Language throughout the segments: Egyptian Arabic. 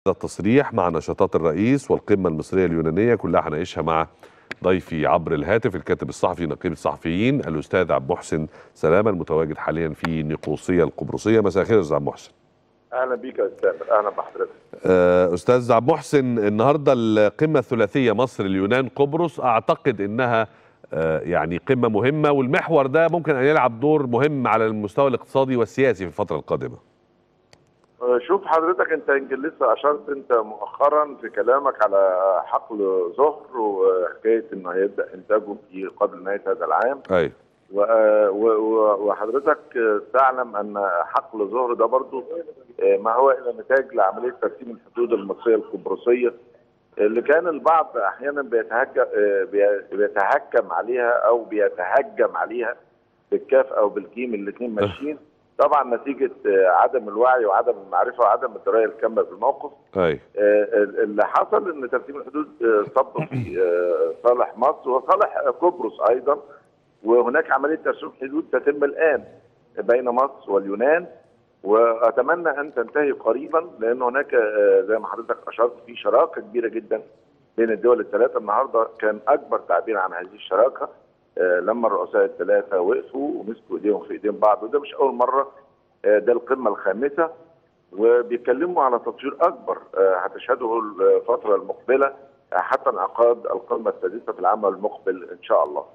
التصريح مع نشاطات الرئيس والقمة المصرية اليونانية كلها هنعيشها مع ضيفي عبر الهاتف الكاتب الصحفي نقيب الصحفيين الأستاذ عبد محسن سلامة المتواجد حاليا في نيقوسية القبرصية مساء الخير أستاذ عبد محسن اهلا بيك يا استاذ اهلا بحضرتك آه، أستاذ عبد محسن النهاردة القمة الثلاثية مصر اليونان قبرص أعتقد أنها آه، يعني قمة مهمة والمحور ده ممكن أن يلعب دور مهم على المستوى الاقتصادي والسياسي في الفترة القادمة شوف حضرتك انت يمكن لسه اشرت انت مؤخرا في كلامك على حقل زهر وحكايه انه هيبدا انتاجه في قبل نهايه هذا العام أي و- و- وحضرتك تعلم ان حقل زهر ده برضو ما هو الا نتاج لعمليه ترسيم الحدود المصريه القبرصيه اللي كان البعض احيانا بيتهجم بيتهكم عليها او بيتهجم عليها بالكاف او بالجيم الاثنين ماشيين طبعا نتيجه عدم الوعي وعدم المعرفه وعدم الدرايه الكامله بالموقف أي اللي حصل ان ترتيب الحدود صب في صالح مصر وصالح قبرص ايضا وهناك عمليه ترسيم حدود تتم الان بين مصر واليونان واتمنى ان تنتهي قريبا لان هناك زي ما حضرتك اشرت في شراكه كبيره جدا بين الدول الثلاثه النهارده كان اكبر تعبير عن هذه الشراكه لما الرؤساء الثلاثه وقفوا ومسكوا ايديهم في ايدين بعض وده مش اول مره ده القمه الخامسه وبيتكلموا على تطوير اكبر هتشهده الفتره المقبله حتى انعقاد القمه السادسه في العام المقبل ان شاء الله.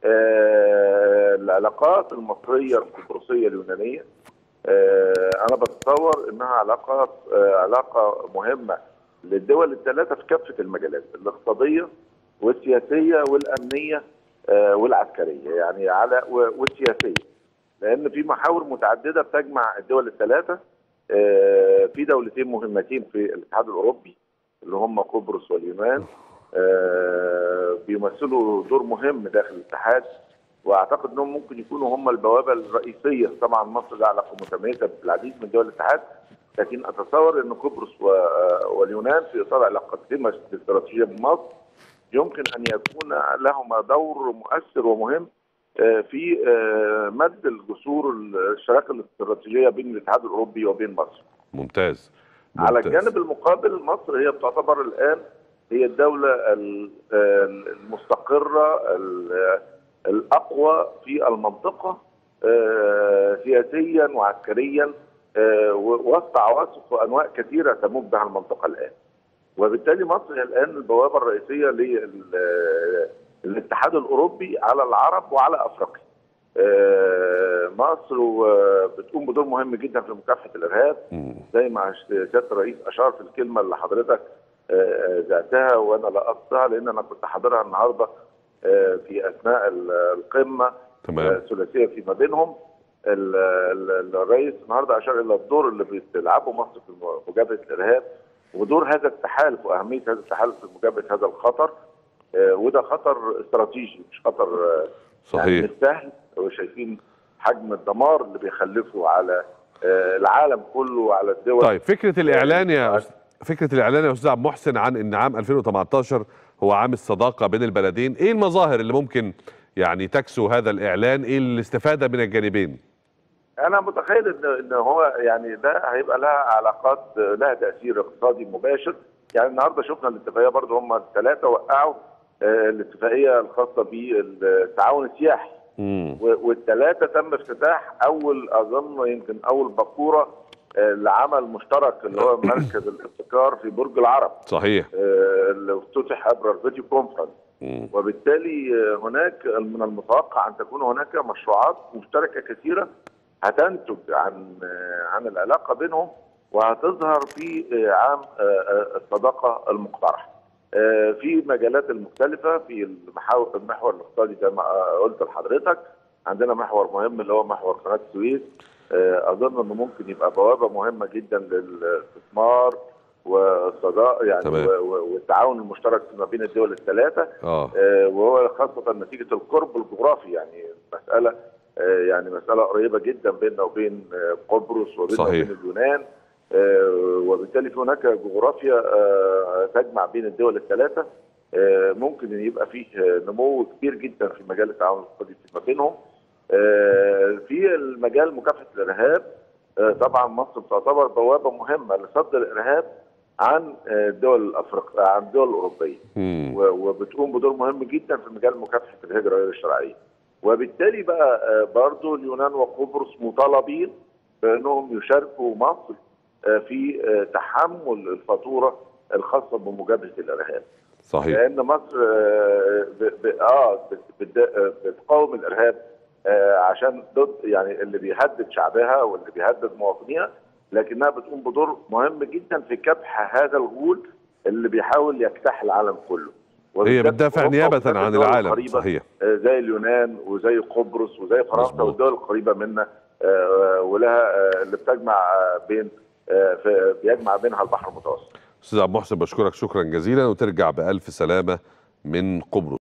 العلاقات المصريه القبرصيه اليونانيه انا بتصور انها علاقات علاقه مهمه للدول الثلاثه في كافه المجالات الاقتصاديه والسياسيه والامنيه والعسكريه يعني على والسياسيه لان في محاور متعدده بتجمع الدول الثلاثه في دولتين مهمتين في الاتحاد الاوروبي اللي هم قبرص واليونان بيمثلوا دور مهم داخل الاتحاد واعتقد انهم ممكن يكونوا هم البوابه الرئيسيه طبعا مصر لها علاقه متميزه بالعديد من دول الاتحاد لكن اتصور ان قبرص واليونان في اطار علاقتهما الاستراتيجيه بمصر يمكن ان يكون لهما دور مؤثر ومهم في مد الجسور الشراكه الاستراتيجيه بين الاتحاد الاوروبي وبين مصر. ممتاز, ممتاز. على الجانب المقابل مصر هي بتعتبر الان هي الدوله المستقره الاقوى في المنطقه سياسيا وعسكريا وسط عواصف وانواع كثيره تموج بها المنطقه الان. وبالتالي مصر هي الان البوابه الرئيسيه للاتحاد الاوروبي على العرب وعلى افريقيا. مصر بتقوم بدور مهم جدا في مكافحه الارهاب زي ما سياده الرئيس اشار في الكلمه اللي حضرتك ذاتها وانا لقطتها لان انا كنت حاضرها النهارده في اثناء القمه تمام الثلاثيه فيما بينهم الرئيس النهارده اشار الى الدور اللي بتلعبه مصر في مجابهه الارهاب ودور هذا التحالف واهميه هذا التحالف في مجابهه هذا الخطر وده خطر استراتيجي مش خطر صحيح يعني مش سهل وشايفين حجم الدمار اللي بيخلفه على العالم كله وعلى الدول طيب فكره الاعلان يا فكره الاعلان يا استاذ عبد محسن عن ان عام 2018 هو عام الصداقه بين البلدين ايه المظاهر اللي ممكن يعني تكسو هذا الاعلان ايه الاستفاده من الجانبين انا متخيل ان ان هو يعني ده هيبقى لها علاقات لها تاثير اقتصادي مباشر يعني النهارده شفنا الاتفاقيه برضه هم الثلاثه وقعوا الاتفاقيه الخاصه بالتعاون السياحي والثلاثه تم افتتاح اول اظن يمكن اول باكوره لعمل مشترك اللي هو مركز الابتكار في برج العرب صحيح اللي افتتح عبر الفيديو كونفرنس وبالتالي هناك من المتوقع ان تكون هناك مشروعات مشتركه كثيره هتنتج عن عن العلاقه بينهم وهتظهر في عام الصداقه المقترحه. في مجالات المختلفه في المحاور المحور الاقتصادي زي ما قلت لحضرتك عندنا محور مهم اللي هو محور قناه السويس اظن انه ممكن يبقى بوابه مهمه جدا للاستثمار والصداقه يعني تمام. والتعاون المشترك ما بين الدول الثلاثه اه وهو خاصه نتيجه القرب الجغرافي يعني مساله يعني مساله قريبه جدا بيننا وبين قبرص وبيننا صحيح. وبين اليونان وبالتالي في هناك جغرافيا تجمع بين الدول الثلاثه ممكن ان يبقى فيه نمو كبير جدا في مجال التعاون الاقتصادي فيما بينهم في المجال مكافحه الارهاب طبعا مصر تعتبر بوابه مهمه لصد الارهاب عن آه، الدول الافريقيه عن الدول الاوروبيه مم. و- وبتقوم بدور مهم جدا في مجال مكافحه الهجره غير الشرعيه. وبالتالي بقى آه، برضو اليونان وقبرص مطالبين بانهم يشاركوا مصر آه، في آه، تحمل الفاتوره الخاصه بمجابهه الارهاب. صحيح لان مصر آه، ب- ب- اه بت- بت- آه، بتقاوم الارهاب آه، عشان ضد يعني اللي بيهدد شعبها واللي بيهدد مواطنيها لكنها بتقوم بدور مهم جدا في كبح هذا الغول اللي بيحاول يجتاح العالم كله هي وبالذات بتدافع أوروبا نيابة وبالذات عن الدول العالم القريبة، صحيح آه، زي اليونان وزي قبرص وزي فرنسا مظبوط. والدول القريبه منا آه، ولها آه، اللي بتجمع آه، بين آه، في- بيجمع بينها البحر المتوسط استاذ عبد المحسن بشكرك شكرا جزيلا وترجع بألف سلامة من قبرص